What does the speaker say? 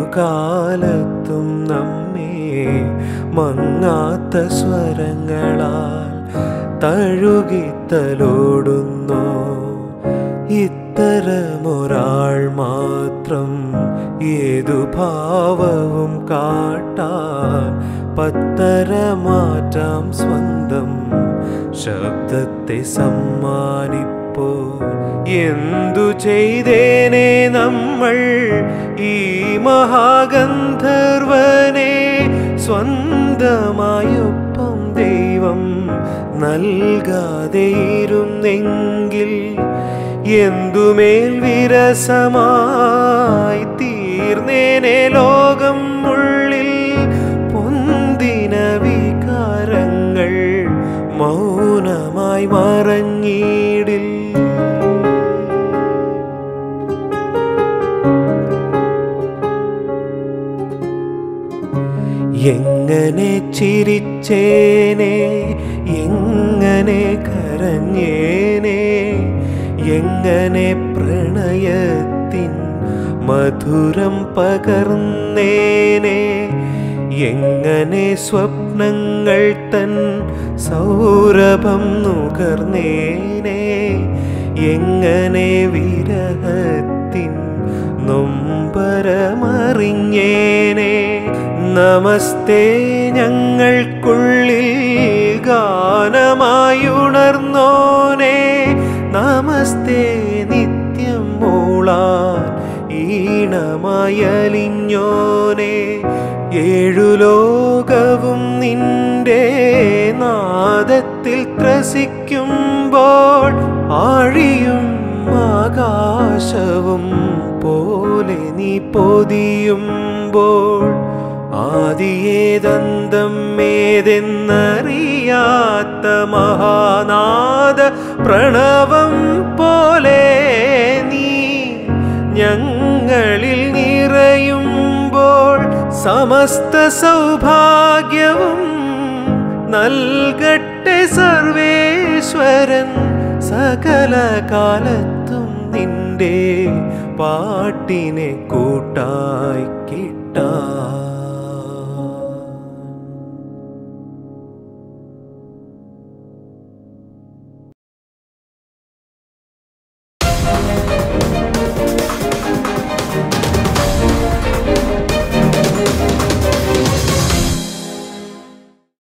കാലത്തും നമ്മെ മങ്ങാത്ത സ്വരങ്ങളാൽ തഴുകിത്തലോടുന്നു ഇത്തരമൊരാൾ മാത്രം ഏതു ഭാവവും കാട്ടാൻ പത്തരമാറ്റാം സ്വന്തം ശബ്ദത്തെ സമ്മാനിപ്പോ എന്തു ചെയ്തേനെ നമ്മൾ ഈ മഹാഗന്ധർവനെ സ്വന്തമായൊപ്പം ദൈവം നൽകാതെയിരുന്നെങ്കിൽ എന്തുമേൽ വിരസമായി തീർന്നേനെ ലോകം ഉള്ളിൽ പൊന്തിന വികാരങ്ങൾ മൗനമായി മറഞ്ഞിടിൽ എങ്ങനെ ചിരിച്ചേനെ എങ്ങനെ കരഞ്ഞേനെ എങ്ങനെ പ്രണയത്തിൻ മധുരം പകർന്നേനെ എങ്ങനെ സ്വപ്നങ്ങൾ തൻ സൗരഭം നുകർന്നേനെ എങ്ങനെ വിരഹത്തിൻ നൊമ്പരമറിഞ്ഞേനെ നമസ്തേ ഞങ്ങൾക്കുള്ളിൽ ഗാനമായുണർന്നോനെ നമസ്തേ നിത്യം മൂളാൻ ഈണമയലിഞ്ഞോനെ ഏഴു ലോകവും നിന്റെ നാദത്തിൽ ത്രസിക്കുമ്പോൾ ആഴിയും ആകാശവും പോലെ നീ പൊതിയുമ്പോൾ ആദിയേതന്തം ഏതെന്നറിയാത്ത മഹാനാദ പ്രണവം പോലെ നീ ഞങ്ങളിൽ നിറയുമ്പോൾ സമസ്ത സൗഭാഗ്യവും നൽകട്ടെ സർവേശ്വരൻ സകല കാലത്തും നിന്റെ പാട്ടിനെ കൂട്ടായി കിട്ടാ